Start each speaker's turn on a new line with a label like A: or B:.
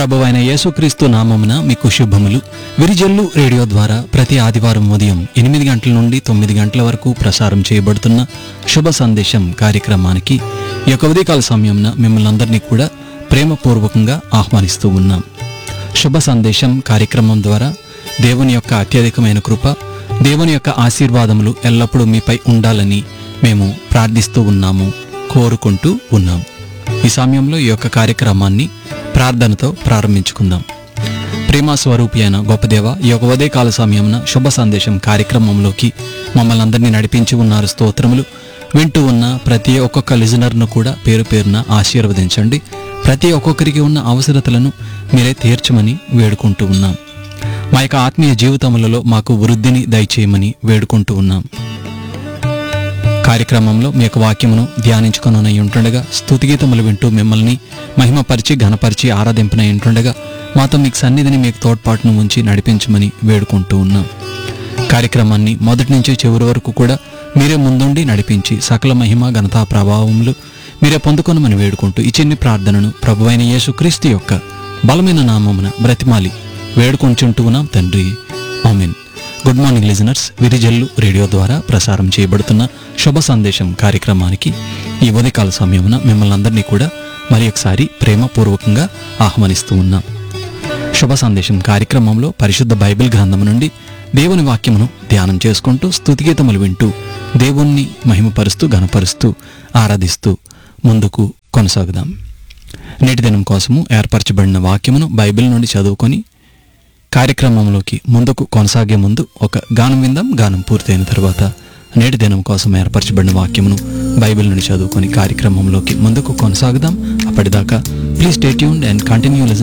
A: ప్రభువైన యేసుక్రీస్తు నామమున మీకు శుభములు విరిజల్లు రేడియో ద్వారా ప్రతి ఆదివారం ఉదయం ఎనిమిది గంటల నుండి తొమ్మిది గంటల వరకు ప్రసారం చేయబడుతున్న శుభ సందేశం కార్యక్రమానికి ఈ యొక్క ఉదయకాల సమయంన మిమ్మల్ని అందరినీ కూడా ప్రేమపూర్వకంగా ఆహ్వానిస్తూ ఉన్నాం శుభ సందేశం కార్యక్రమం ద్వారా దేవుని యొక్క అత్యధికమైన కృప దేవుని యొక్క ఆశీర్వాదములు ఎల్లప్పుడూ మీపై ఉండాలని మేము ప్రార్థిస్తూ ఉన్నాము కోరుకుంటూ ఉన్నాం ఈ సమయంలో ఈ యొక్క కార్యక్రమాన్ని ప్రార్థనతో ప్రారంభించుకుందాం ప్రేమ స్వరూపి అయిన గొప్ప దేవ ఈ యొక్క ఉదయకాల సమయమున శుభ సందేశం కార్యక్రమంలోకి మమ్మల్ని అందరినీ నడిపించి ఉన్నారు స్తోత్రములు వింటూ ఉన్న ప్రతి ఒక్కొక్క లిజనర్ను కూడా పేరు పేరున ఆశీర్వదించండి ప్రతి ఒక్కొక్కరికి ఉన్న అవసరతలను మీరే తీర్చమని వేడుకుంటూ ఉన్నాం మా యొక్క ఆత్మీయ జీవితములలో మాకు వృద్ధిని దయచేయమని వేడుకుంటూ ఉన్నాం కార్యక్రమంలో మీ యొక్క వాక్యమును ధ్యానించుకొనై ఉంటుండగా స్తుతిగీతములు వింటూ మిమ్మల్ని మహిమపరిచి ఘనపరిచి ఆరాధింపనై ఉంటుండగా మాతో మీకు సన్నిధిని మీకు తోడ్పాటును ఉంచి నడిపించమని వేడుకుంటూ ఉన్నాం కార్యక్రమాన్ని మొదటి నుంచి చివరి వరకు కూడా మీరే ముందుండి నడిపించి సకల మహిమ ఘనతా ప్రభావములు మీరే పొందుకొనమని వేడుకుంటూ ఈ చిన్ని ప్రార్థనను ప్రభువైన యేసుక్రీస్తు యొక్క బలమైన నామమున బ్రతిమాలి వేడుకొంచుంటూ ఉన్నాం తండ్రి amen good morning listeners Virijallu radio ద్వారా ప్రసారం చేయబడుతున్న శుభ సందేశం కార్యక్రమానికి ఈ ఉదయకాల సమయమున మిమ్మల్ని అందరినీ కూడా మరి ఒకసారి ప్రేమపూర్వకంగా ఆహ్వానిస్తూ ఉన్నాం శుభ సందేశం కార్యక్రమంలో పరిశుద్ధ బైబిల్ గ్రంథం నుండి దేవుని వాక్యమును ధ్యానం చేసుకుంటూ స్తుతిగీతములు వింటూ దేవుణ్ణి మహిమపరుస్తూ గణపరుస్తూ ఆరాధిస్తూ ముందుకు కొనసాగుదాం నేటి దినం కోసము ఏర్పరచబడిన వాక్యమును బైబిల్ నుండి చదువుకొని కార్యక్రమంలోకి ముందుకు కొనసాగే ముందు ఒక గానం విందాం గానం పూర్తయిన తర్వాత నేటి దినం కోసం ఏర్పరచబడిన వాక్యమును బైబిల్ నుండి చదువుకొని కార్యక్రమంలోకి ముందుకు కొనసాగుదాం అప్పటిదాకా please stay tuned and continue